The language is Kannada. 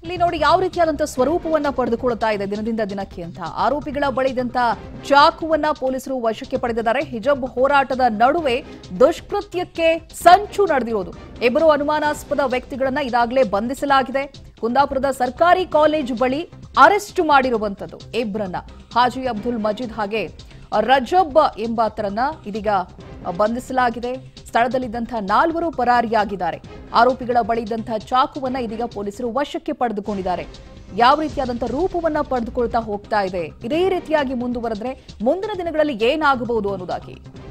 ಇಲ್ಲಿ ನೋಡಿ ಯಾವ ರೀತಿಯಾದಂತ ಸ್ವರೂಪವನ್ನ ಪಡೆದುಕೊಳ್ತಾ ಇದೆ ದಿನದಿಂದ ದಿನಕ್ಕೆ ಅಂತ ಆರೋಪಿಗಳ ಬಳಿ ಇದ್ದಂತ ಚಾಕುವನ್ನ ಪೊಲೀಸರು ವಶಕ್ಕೆ ಪಡೆದಿದ್ದಾರೆ ಹಿಜಬ್ ಹೋರಾಟದ ನಡುವೆ ದುಷ್ಕೃತ್ಯಕ್ಕೆ ಸಂಚು ನಡೆದಿರೋದು ಇಬ್ಬರು ಅನುಮಾನಾಸ್ಪದ ವ್ಯಕ್ತಿಗಳನ್ನ ಇದಾಗಲೇ ಬಂಧಿಸಲಾಗಿದೆ ಕುಂದಾಪುರದ ಸರ್ಕಾರಿ ಕಾಲೇಜು ಬಳಿ ಅರೆಸ್ಟ್ ಮಾಡಿರುವಂತದ್ದು ಇಬ್ಬರನ್ನ ಹಾಜಿ ಅಬ್ದುಲ್ ಮಜೀದ್ ಹಾಗೆ ರಜಬ್ ಎಂಬಾತರನ್ನ ಇದೀಗ ಬಂಧಿಸಲಾಗಿದೆ ಸ್ಥಳದಲ್ಲಿದ್ದಂತಹ ನಾಲ್ವರು ಪರಾರಿಯಾಗಿದ್ದಾರೆ ಆರೋಪಿಗಳ ಬಳಿ ಇದ್ದಂತಹ ಚಾಕುವನ್ನ ಇದೀಗ ಪೊಲೀಸರು ವಶಕ್ಕೆ ಪಡೆದುಕೊಂಡಿದ್ದಾರೆ ಯಾವ ರೀತಿಯಾದಂತಹ ರೂಪವನ್ನ ಪಡೆದುಕೊಳ್ತಾ ಹೋಗ್ತಾ ಇದೆ ಇದೇ ರೀತಿಯಾಗಿ ಮುಂದುವರೆದ್ರೆ ಮುಂದಿನ ದಿನಗಳಲ್ಲಿ ಏನಾಗಬಹುದು ಅನ್ನೋದಾಗಿ